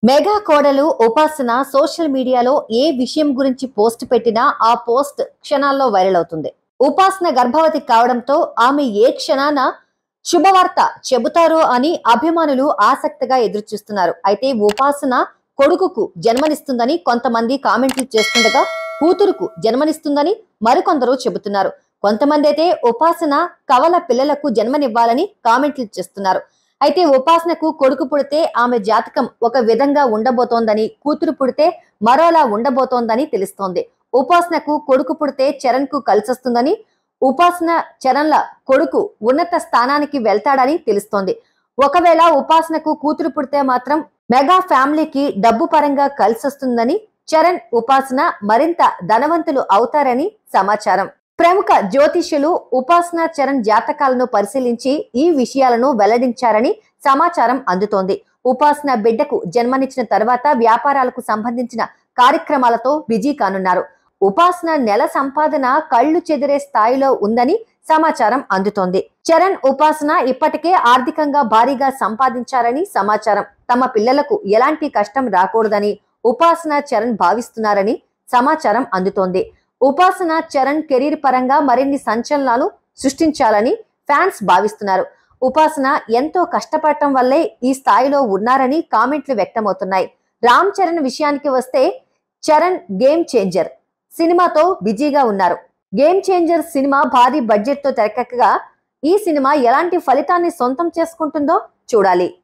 mega కోడలు ఉపాసన social మీడియాలో ఏ విషయం గురించి పోస్ట్ పెట్టినా ఆ పోస్ట్ క్షణాల్లో వైరల్ అవుతుంది ఉపాసన గర్భవతి కావడంతో ఆమె ఏ క్షణాన శుభవార్త చెబుతారో అని అభిమానులు ఆసక్తిగా ఎదురుచూస్తున్నారు అయితే ఉపాసన కొడుకుకు జన్మనిస్తుందని కొంతమంది కామెంట్లు చేస్తుండగా కూతురుకు జన్మనిస్తుందని మరికొందరు చెబుతున్నారు కొంతమంది అయితే ఉపాసన కవల పిల్లలకు జన్మనివ్వాలని కామెంట్లు చేస్తున్నారు అయితే ఉపాసనకు కొడుకు పుడితే ఆమె జాతకం ఒక విధంగా ఉండబోతోందని కూతురు పుడితే మరోలా ఉండబోతోందని తెలుస్తోంది ఉపాసనకు కొడుకు పుడితే చరణ్ కు కలిసొస్తుందని ఉపాసన చరణ్ల కొడుకు ఉన్నత స్థానానికి వెళ్తాడని తెలుస్తోంది ఒకవేళ ఉపాసనకు కూతురు పుడితే మాత్రం మెగా ఫ్యామిలీకి డబ్బు పరంగా కలిసొస్తుందని చరణ్ ఉపాసన మరింత ధనవంతులు అవుతారని సమాచారం ప్రముఖ జ్యోతిష్యులు ఉపాసన చరణ్ జాతకాలను పరిశీలించి ఈ విషయాలను వెల్లడించారని సమాచారం అందుతోంది ఉపాసన బిడ్డకు జన్మనిచ్చిన తర్వాత వ్యాపారాలకు సంబంధించిన కార్యక్రమాలతో బిజీ కానున్నారు ఉపాసన నెల సంపాదన కళ్ళు చెదిరే స్థాయిలో ఉందని సమాచారం అందుతోంది చరణ్ ఉపాసన ఇప్పటికే ఆర్థికంగా భారీగా సంపాదించారని సమాచారం తమ పిల్లలకు ఎలాంటి కష్టం రాకూడదని ఉపాసన చరణ్ భావిస్తున్నారని సమాచారం అందుతోంది ఉపాసన చరణ్ కెరీర్ పరంగా మరిన్ని సంచలనాలు సృష్టించాలని ఫ్యాన్స్ భావిస్తున్నారు ఉపాసన ఎంతో కష్టపడటం వల్లే ఈ స్థాయిలో ఉన్నారని కామెంట్లు వ్యక్తమవుతున్నాయి రామ్ చరణ్ విషయానికి వస్తే చరణ్ గేమ్ చేంజర్ సినిమాతో బిజీగా ఉన్నారు గేమ్ చేంజర్ సినిమా భారీ బడ్జెట్ తో తెరకెక్కగా ఈ సినిమా ఎలాంటి ఫలితాన్ని సొంతం చేసుకుంటుందో చూడాలి